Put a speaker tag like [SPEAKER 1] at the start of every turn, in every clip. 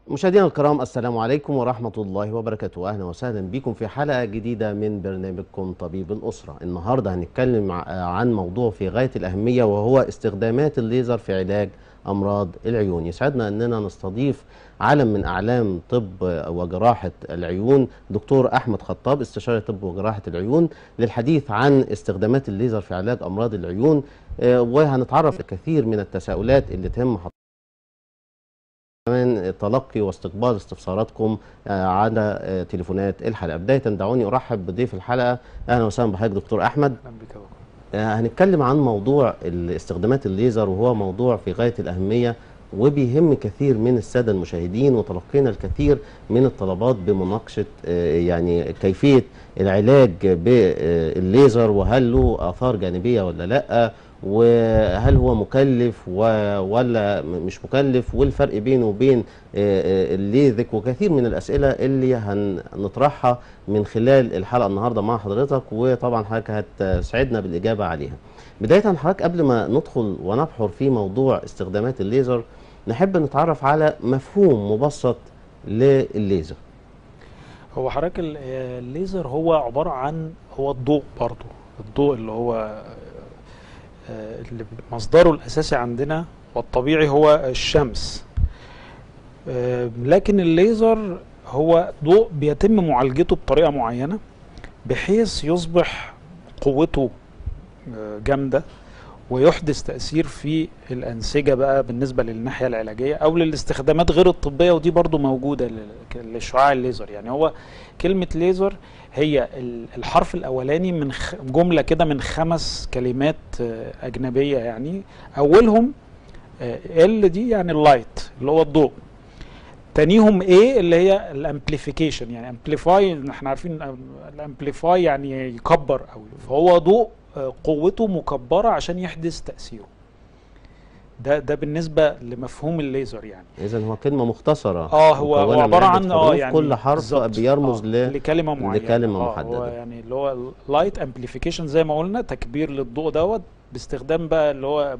[SPEAKER 1] مشاهدينا الكرام السلام عليكم ورحمة الله وبركاته أهلا وسهلا بكم في حلقة جديدة من برنامجكم طبيب الأسرة النهاردة هنتكلم عن موضوع في غاية الأهمية وهو استخدامات الليزر في علاج أمراض العيون يسعدنا أننا نستضيف عالم من أعلام طب وجراحة العيون دكتور أحمد خطاب استشاري طب وجراحة العيون للحديث عن استخدامات الليزر في علاج أمراض العيون وهنتعرف الكثير من التساؤلات اللي تهم كمان تلقي واستقبال استفساراتكم على تليفونات الحلقه بدايه دعوني ارحب بضيف الحلقه اهلا وسهلا بحضرتك دكتور احمد
[SPEAKER 2] اهلا بك
[SPEAKER 1] هنتكلم عن موضوع استخدامات الليزر وهو موضوع في غايه الاهميه وبيهم كثير من الساده المشاهدين وتلقينا الكثير من الطلبات بمناقشه يعني كيفيه العلاج بالليزر وهل له اثار جانبيه ولا لا وهل هو مكلف ولا مش مكلف والفرق بينه وبين الليزك وكثير من الأسئلة اللي هنطرحها من خلال الحلقة النهاردة مع حضرتك وطبعا حضرتك هتسعدنا بالإجابة عليها بداية حضرتك قبل ما ندخل ونبحر في موضوع استخدامات الليزر نحب نتعرف على مفهوم مبسط للليزر
[SPEAKER 2] هو حضرتك الليزر هو عبارة عن هو الضوء برضو الضوء اللي هو اللي مصدره الاساسي عندنا والطبيعي هو الشمس لكن الليزر هو ضوء بيتم معالجته بطريقه معينه بحيث يصبح قوته جامده ويحدث تاثير في الانسجه بقى بالنسبه للناحيه العلاجيه او للاستخدامات غير الطبيه ودي برضو موجوده للشعاع الليزر يعني هو كلمه ليزر هي الحرف الاولاني من جمله كده من خمس كلمات اجنبيه يعني اولهم ال دي يعني اللايت اللي هو الضوء تانيهم ايه اللي هي الامبليفيكيشن يعني امبليفاي احنا عارفين الامبليفاي يعني يكبر قوي فهو ضوء قوته مكبره عشان يحدث تاثيره ده ده بالنسبه لمفهوم الليزر يعني
[SPEAKER 1] اذا هو كلمه مختصره
[SPEAKER 2] اه هو, هو عباره عن اه يعني
[SPEAKER 1] كل حرف بيرمز
[SPEAKER 2] آه لكلمه معينه
[SPEAKER 1] لكلمه
[SPEAKER 2] آه
[SPEAKER 1] محدده
[SPEAKER 2] هو يعني اللي هو لايت امبليفيكيشن زي ما قلنا تكبير للضوء دوت باستخدام بقى اللي هو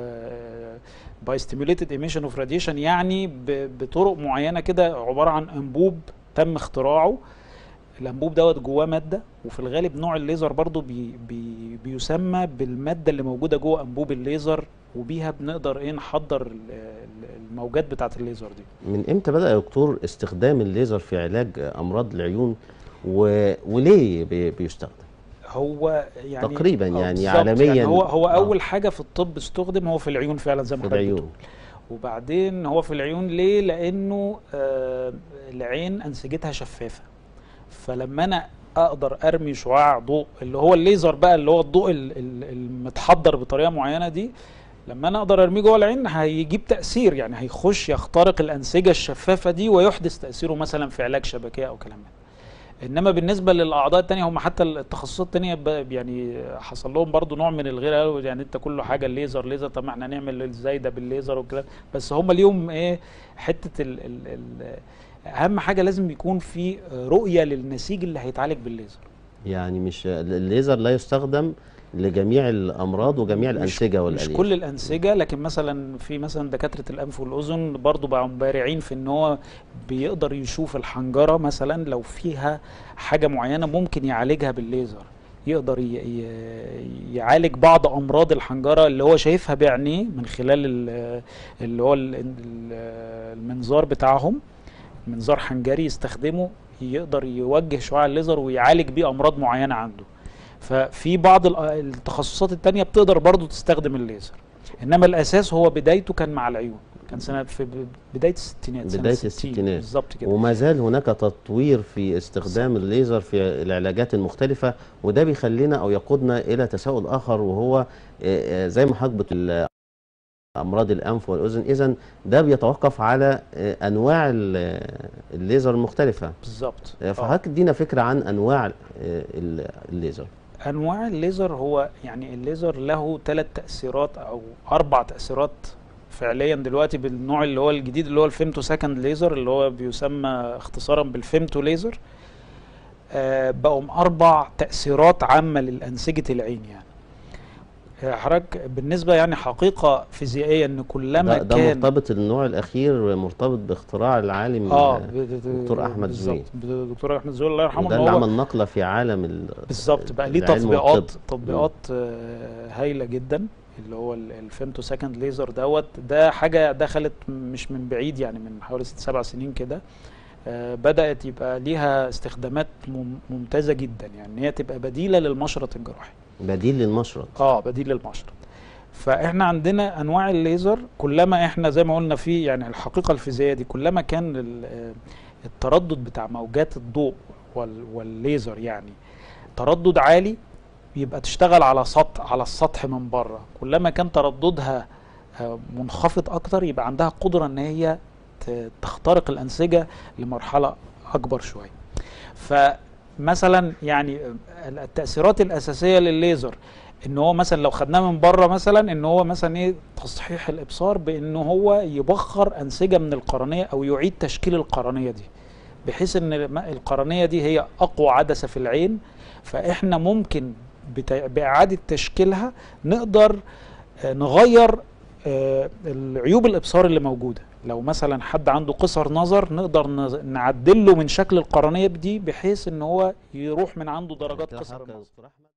[SPEAKER 2] باي ستيميوليتد ايميشن اوف راديشن يعني بطرق معينه كده عباره عن انبوب تم اختراعه الانبوب دوت جواه ماده وفي الغالب نوع الليزر برضو بي بي بيسمى بالماده اللي موجوده جوه انبوب الليزر وبيها بنقدر ايه نحضر الموجات بتاعه الليزر دي
[SPEAKER 1] من امتى بدا يا دكتور استخدام الليزر في علاج امراض العيون و... وليه بي... بيستخدم
[SPEAKER 2] هو يعني
[SPEAKER 1] تقريبا يعني عالميا
[SPEAKER 2] يعني هو هو آه. اول حاجه في الطب استخدم هو في العيون فعلا زي ما
[SPEAKER 1] حضرتك بتقول
[SPEAKER 2] وبعدين هو في العيون ليه لانه آه العين انسجتها شفافه فلما انا اقدر ارمي شعاع ضوء اللي هو الليزر بقى اللي هو الضوء المتحضر بطريقه معينه دي لما انا اقدر ارميه جوه العين هيجيب تاثير يعني هيخش يخترق الانسجه الشفافه دي ويحدث تاثيره مثلا في علاج شبكيه او كلام من انما بالنسبه للاعضاء الثانيه هم حتى التخصصات الثانيه يعني حصل لهم برضو نوع من الغير قالوا يعني انت كل حاجه الليزر ليزر طب ما احنا نعمل ازاي ده بالليزر والكلام بس هم ليهم ايه حته ال ال ال اهم حاجه لازم يكون في رؤيه للنسيج اللي هيتعالج بالليزر
[SPEAKER 1] يعني مش الليزر لا يستخدم لجميع الامراض وجميع الانسجه
[SPEAKER 2] والالياف مش كل الانسجه لكن مثلا في مثلا دكاتره الانف والاذن برضو بقوا بارعين في ان هو بيقدر يشوف الحنجره مثلا لو فيها حاجه معينه ممكن يعالجها بالليزر يقدر يعالج بعض امراض الحنجره اللي هو شايفها بعينيه من خلال اللي هو المنظار بتاعهم منظار حنجري يستخدمه يقدر يوجه شعاع الليزر ويعالج بيه امراض معينه عنده ففي بعض التخصصات التانية بتقدر برضو تستخدم الليزر انما الاساس هو بدايته كان مع العيون كان سنه في بدايه الستينات
[SPEAKER 1] بدايه الستينات
[SPEAKER 2] بالظبط كده
[SPEAKER 1] وما زال هناك تطوير في استخدام بالزبط. الليزر في العلاجات المختلفه وده بيخلينا او يقودنا الى تساؤل اخر وهو زي ما حضرتك امراض الانف والاذن اذا ده بيتوقف على انواع الليزر المختلفه
[SPEAKER 2] بالظبط
[SPEAKER 1] فحضرتك ادينا فكره عن انواع الليزر
[SPEAKER 2] انواع الليزر هو يعني الليزر له ثلاث تاثيرات او اربع تاثيرات فعليا دلوقتي بالنوع اللي هو الجديد اللي هو الفيمتو سكند ليزر اللي هو بيسمى اختصارا بالفيمتو ليزر آه بقوا اربع تاثيرات عامه للانسجه العين يعني حضرتك بالنسبه يعني حقيقه فيزيائيه ان كلما
[SPEAKER 1] ده, ده
[SPEAKER 2] كان
[SPEAKER 1] مرتبط النوع الاخير مرتبط باختراع العالم
[SPEAKER 2] اه
[SPEAKER 1] آه، دكتور أحمد
[SPEAKER 2] بالظبط
[SPEAKER 1] زويل.
[SPEAKER 2] دكتور احمد زويل الله يرحمه
[SPEAKER 1] وده
[SPEAKER 2] إن
[SPEAKER 1] اللي
[SPEAKER 2] هو
[SPEAKER 1] عمل نقله في عالم ال-
[SPEAKER 2] بالظبط بقى ليه
[SPEAKER 1] العلم
[SPEAKER 2] تطبيقات
[SPEAKER 1] والطب.
[SPEAKER 2] تطبيقات آه، هايله جدا اللي هو ال- الفيمتو سكند ليزر دوت ده حاجه دخلت مش من بعيد يعني من حوالي ست سبع سنين كده آه، بدات يبقى ليها استخدامات مم- ممتازه جدا يعني إن هي تبقى بديله للمشرط الجراحي
[SPEAKER 1] بديل للمشرط
[SPEAKER 2] اه بديل للمشرط فاحنا عندنا انواع الليزر كلما احنا زي ما قلنا في يعني الحقيقه الفيزيائيه دي كلما كان ال- آه، التردد بتاع موجات الضوء وال- والليزر يعني تردد عالي يبقى تشتغل على سطح على السطح من بره كلما كان ترددها آه، منخفض اكتر يبقى عندها قدره ان هي ت- تخترق الانسجه لمرحله اكبر شويه فمثلا يعني آه، التاثيرات الاساسيه للليزر ان هو مثلا لو خدناه من بره مثلا ان هو مثلا ايه تصحيح الابصار بان هو يبخر انسجه من القرنيه او يعيد تشكيل القرنيه دي بحيث ان الم- القرنيه دي هي اقوى عدسه في العين فاحنا ممكن بتا- باعاده تشكيلها نقدر آه، نغير آه، العيوب الابصار اللي موجوده لو مثلا حد عنده قصر نظر نقدر نز- نعدله من شكل القرنيه دي بحيث ان هو يروح من عنده درجات
[SPEAKER 1] كده
[SPEAKER 2] قصر
[SPEAKER 1] حضرتك يا
[SPEAKER 2] النظر
[SPEAKER 1] دكتور أحمد